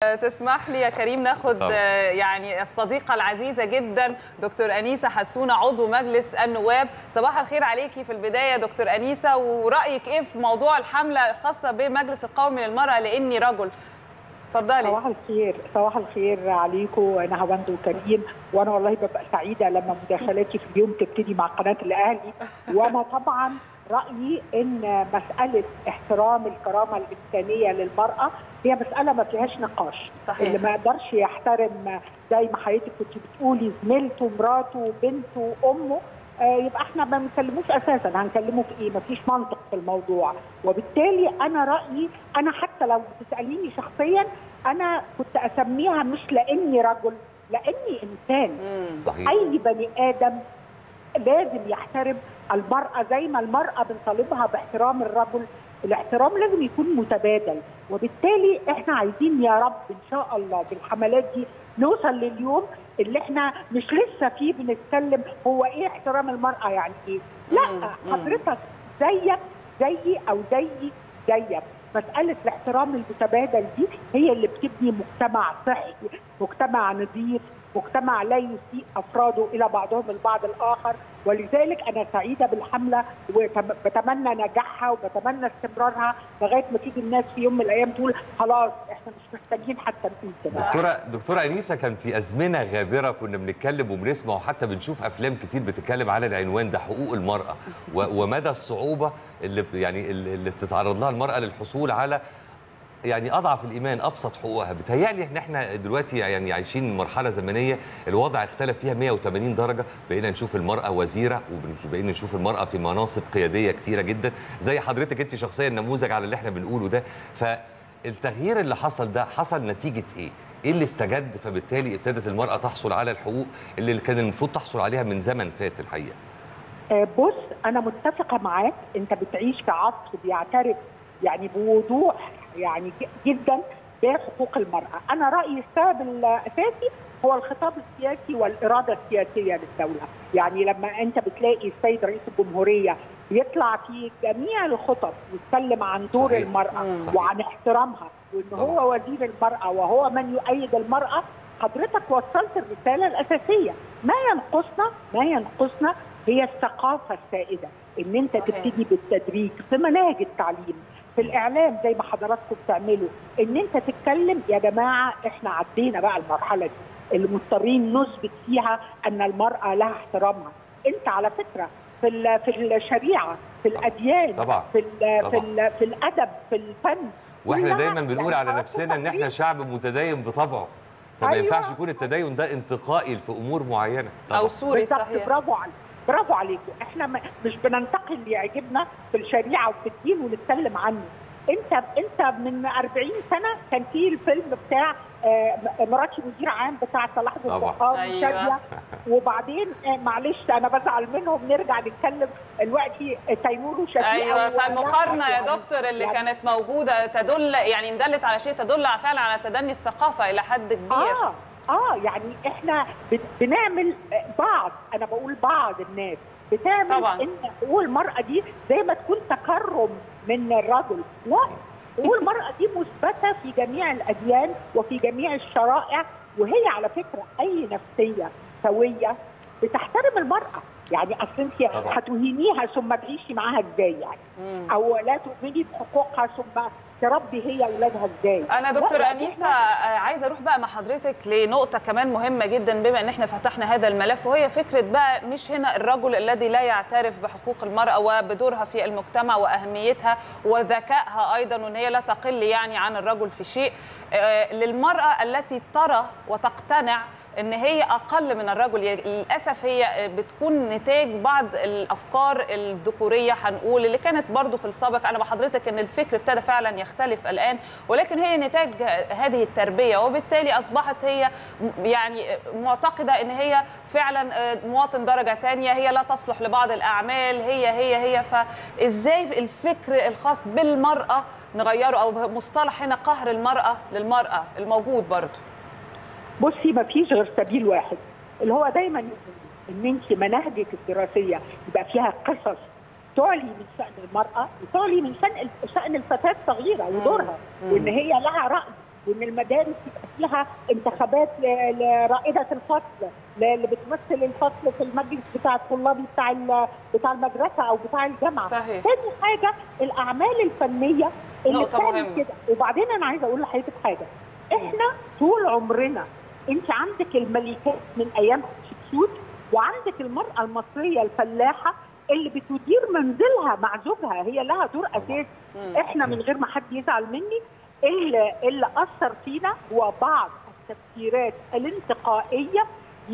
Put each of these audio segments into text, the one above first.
تسمح لي يا كريم ناخد طبعا. آه، يعني الصديقة العزيزة جدا دكتور أنيسة حسونة عضو مجلس النواب صباح الخير عليكي في البداية دكتور أنيسة ورأيك إيه في موضوع الحملة الخاصة بمجلس القومي للمرأة لإني رجل اتفضلي صباح الخير صباح الخير عليكم نهاوند وكريم وانا والله ببقى سعيده لما مداخلاتي في اليوم تبتدي مع قناه الاهلي وانا طبعا رايي ان مساله احترام الكرامه الانسانيه للمراه هي مساله ما فيهاش نقاش صحيح. اللي ما يقدرش يحترم زي ما حضرتك كنت بتقولي زميلته مراته بنته امه آه، يبقى احنا ما بنكلموش اساسا هنكلمه في ايه مفيش منطق في الموضوع وبالتالي انا رايي انا حتى لو بتساليني شخصيا انا كنت اسميها مش لاني رجل لاني انسان مم. صحيح اي بني ادم لازم يحترم المراه زي ما المراه بنطالبها باحترام الرجل الاحترام لازم يكون متبادل وبالتالي احنا عايزين يا رب ان شاء الله بالحملات دي نوصل لليوم اللي احنا مش لسه فيه بنتكلم هو ايه احترام المراه يعني ايه مم. لا حضرتك زيك زيي او زيي زيك مسألة الاحترام المتبادل دي هي اللي بتبني مجتمع صحي مجتمع نظيف مجتمع لا يسيء أفراده إلى بعضهم البعض الآخر ولذلك أنا سعيدة بالحملة وبتمنى نجاحها وبتمنى استمرارها لغاية ما تيجي الناس في يوم من الأيام تقول خلاص إحنا مش محتاجين حتى نقول كده دكتوره دكتوره انيسه كان في ازمنه غابره كنا بنتكلم وبنسمع وحتى بنشوف افلام كتير بتتكلم على العنوان ده حقوق المراه و- ومدى الصعوبه اللي ب- يعني اللي اللي بتتعرض لها المراه للحصول على يعني اضعف الايمان ابسط حقوقها بتهيألي ان احنا دلوقتي يعني عايشين مرحله زمنيه الوضع اختلف فيها 180 درجه بقينا نشوف المراه وزيره وبقينا نشوف المراه في مناصب قياديه كتيره جدا زي حضرتك انت شخصيا نموذج على اللي احنا بنقوله ده فالتغيير اللي حصل ده حصل نتيجه ايه ايه اللي استجد فبالتالي ابتدت المراه تحصل على الحقوق اللي كان المفروض تحصل عليها من زمن فات الحقيقه آه، بص انا متفقه معاك انت بتعيش في عصر بيعترف يعني بوضوح يعني ج- جدا بحقوق المراه انا رايي السبب الاساسي هو الخطاب السياسي والاراده السياسيه للدوله يعني لما انت بتلاقي السيد رئيس الجمهوريه يطلع في جميع الخطب يتكلم عن دور صحيح. المراه مم. صحيح. وعن احترامها وان طبعا. هو وزير المراه وهو من يؤيد المراه حضرتك وصلت الرساله الاساسيه ما ينقصنا ما ينقصنا هي الثقافه السائده ان انت صحيح. تبتدي بالتدريج في مناهج التعليم في الاعلام زي ما حضراتكم بتعملوا ان انت تتكلم يا جماعه احنا عدينا بقى المرحله دي اللي مضطرين نثبت فيها ان المراه لها احترامها انت على فكره في ال- في الشريعه في الاديان طبعا. في ال في, طبعا. ال في الادب في الفن واحنا كلها دايما بنقول على يعني نفسنا ان احنا تقريباً. شعب متدين بطبعه فما أيوة. ينفعش يكون التدين ده انتقائي في امور معينه أو سوري بالظبط صحيح برافو عليك برافو عليكم احنا م- مش بننتقي اللي يعجبنا في الشريعه وفي الدين ونتكلم عنه انت انت من 40 سنه كان في الفيلم بتاع آه، م- مراتي مدير عام بتاع صلاح ذو طبعا. الفقار أيوة. وشادية. وبعدين آه، معلش انا بزعل منهم نرجع نتكلم دلوقتي تيمور وشفيقة ايوه و- فالمقارنه يا يعني- دكتور اللي يعني- كانت موجوده تدل يعني إن دلت على شيء تدل فعلا على تدني الثقافه الى حد كبير اه اه يعني احنا بن- بنعمل آه، بعض انا بقول بعض الناس بتعمل طبعاً. ان حقوق المراه دي زي ما تكون تكرم من الرجل لا حقوق المراه دي مثبته في جميع الاديان وفي جميع الشرائع وهي على فكره اي نفسيه سويه بتحترم المراه يعني اصل انت طبعاً. هتهينيها ثم تعيشي معاها ازاي يعني مم. او لا تؤمني بحقوقها ثم تربي هي اولادها ازاي انا دكتور لا، انيسه آه، عايزه اروح بقى مع حضرتك لنقطه كمان مهمه جدا بما ان احنا فتحنا هذا الملف وهي فكره بقى مش هنا الرجل الذي لا يعترف بحقوق المراه وبدورها في المجتمع واهميتها وذكائها ايضا وان هي لا تقل يعني عن الرجل في شيء آه، للمراه التي ترى وتقتنع ان هي اقل من الرجل يعني للاسف هي بتكون نتاج بعض الافكار الذكوريه هنقول اللي كانت برضو في السابق انا بحضرتك ان الفكر ابتدى فعلا يختلف الان ولكن هي نتاج هذه التربيه وبالتالي اصبحت هي م- يعني معتقده ان هي فعلا مواطن درجه ثانيه هي لا تصلح لبعض الاعمال هي هي هي فازاي الفكر الخاص بالمراه نغيره او مصطلح هنا قهر المراه للمراه الموجود برضو بصي ما فيش غير سبيل واحد اللي هو دايما يقول ان انت مناهجك الدراسيه يبقى فيها قصص تعلي من شان المراه وتعلي من شان شان الفتاه الصغيره ودورها مم. وان هي لها راي وان المدارس يبقى فيها انتخابات ل- لرائده الفصل ل- اللي بتمثل الفصل في المجلس بتاع الطلاب بتاع ال- بتاع المدرسه او بتاع الجامعه صحيح تاني حاجه الاعمال الفنيه اللي نقطة بتعمل مهمة. كده وبعدين انا عايزه اقول لحضرتك حاجه احنا طول عمرنا انت عندك الملكات من ايام حتشبسوت وعندك المراه المصريه الفلاحه اللي بتدير منزلها مع زوجها هي لها دور اساسي مم. احنا من غير ما حد يزعل مني اللي اللي اثر فينا هو بعض التفسيرات الانتقائيه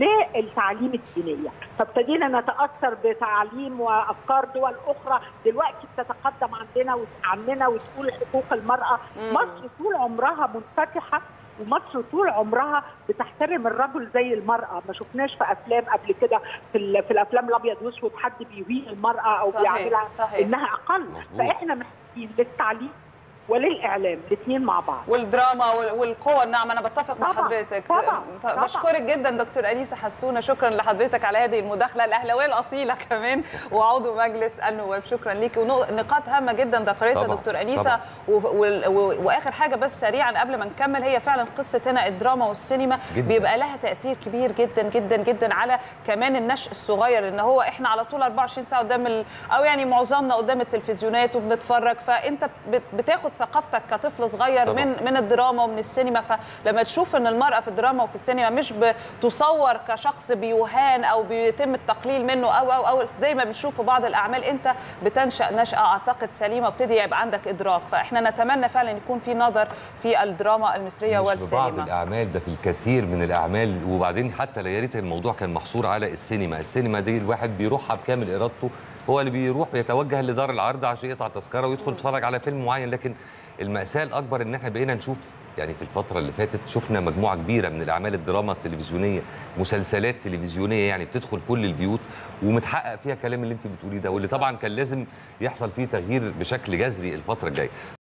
للتعليم الدينيه فابتدينا نتاثر بتعليم وافكار دول اخرى دلوقتي بتتقدم عندنا وت- عننا وتقول حقوق المراه مم. مصر طول عمرها منفتحه ومصر طول عمرها بتحترم الرجل زي المراه ما شفناش في افلام قبل كده في, ال- في الافلام الابيض والاسود حد بيهين المراه او صحيح، بيعملها صحيح. انها اقل مظبوط. فاحنا محتاجين للتعليم وللاعلام الاثنين مع بعض والدراما وال- والقوة الناعمة أنا بتفق مع طبعاً، حضرتك طبعاً، ط- طبعاً. بشكرك جدا دكتور أنيسة حسونة شكرا لحضرتك على هذه المداخلة الأهلاوية الأصيلة كمان وعضو مجلس النواب شكرا ليك ونقاط هامة جدا ذكرتها طبعاً، دكتور أنيسة طبعاً. و- وال- و- وآخر حاجة بس سريعا قبل ما نكمل هي فعلا قصة هنا الدراما والسينما جداً. بيبقى لها تأثير كبير جدا جدا جدا على كمان النشء الصغير ان هو احنا على طول 24 ساعة قدام ال... أو يعني معظمنا قدام التلفزيونات وبنتفرج فأنت بت- بتاخد ثقافتك كطفل صغير طبعاً. من من الدراما ومن السينما فلما تشوف ان المراه في الدراما وفي السينما مش بتصور كشخص بيهان او بيتم التقليل منه او او او زي ما بنشوف في بعض الاعمال انت بتنشا نشاه اعتقد سليمه وابتدي يبقى عندك ادراك فاحنا نتمنى فعلا يكون في نظر في الدراما المصريه مش في بعض والسينما الاعمال ده في الكثير من الاعمال وبعدين حتى يا ريت الموضوع كان محصور على السينما السينما دي الواحد بيروحها بكامل ارادته هو اللي بيروح بيتوجه لدار العرض عشان يقطع تذكره ويدخل يتفرج على فيلم معين لكن المأساة الأكبر إن إحنا بقينا نشوف يعني في الفترة اللي فاتت شفنا مجموعة كبيرة من الأعمال الدراما التلفزيونية مسلسلات تلفزيونية يعني بتدخل كل البيوت ومتحقق فيها كلام اللي أنت بتقوليه ده واللي طبعا كان لازم يحصل فيه تغيير بشكل جذري الفترة الجاية